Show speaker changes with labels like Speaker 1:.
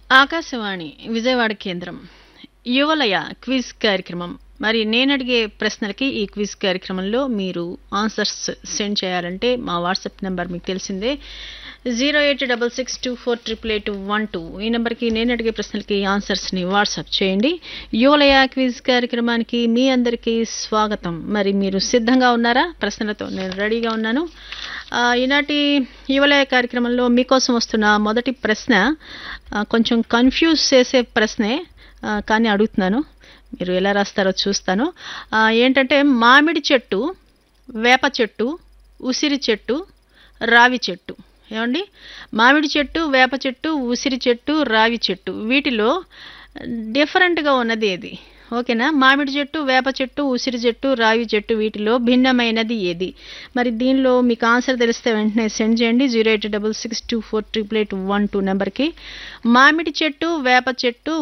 Speaker 1: ఆకాశవాణి విజయవాడ కేంద్రం యువలయ క్విజ్ కార్యక్రమం మరి నేను అడిగే ప్రశ్నలకి ఈ క్విజ్ కార్యక్రమంలో మీరు ఆన్సర్స్ సెండ్ చేయాలంటే మా వాట్సాప్ నెంబర్ మీకు తెలిసిందే zero eight double six two four triple eight one two ఈ నెంబర్కి నేను అడిగే ప్రశ్నలకి ఆన్సర్స్ని వాట్సాప్ చేయండి యువలయ క్విజ్ కార్యక్రమానికి మీ అందరికీ స్వాగతం మరి మీరు సిద్ధంగా ఉన్నారా ప్రశ్నలతో నేను రెడీగా ఉన్నాను ఆ, ఈనాటి యువలయ కార్యక్రమంలో మీకోసం వస్తున్న మొదటి ప్రశ్న ఆ, కొంచెం కన్ఫ్యూజ్ చేసే ప్రశ్నే ఆ, కానీ అడుగుతున్నాను మీరు ఎలా రాస్తారో చూస్తాను ఆ, ఏంటంటే మామిడి చెట్టు వేప చెట్టు ఉసిరి చెట్టు రావి చెట్టు ఏమండి మామిడి చెట్టు వేప చెట్టు ఉసిరి చెట్టు రావి చెట్టు వీటిలో డిఫరెంట్గా ఉన్నది ఏది ఓకేనా మామిడి చెట్టు వేప చెట్టు ఉసిరి చెట్టు రావి చెట్టు వీటిలో భిన్నమైనది ఏది మరి దీనిలో మీకు ఆన్సర్ తెలిస్తే వెంటనే సెండ్ చేయండి zero eight double six two four triple eight one two నెంబర్కి మామిడి చెట్టు వేప చెట్టు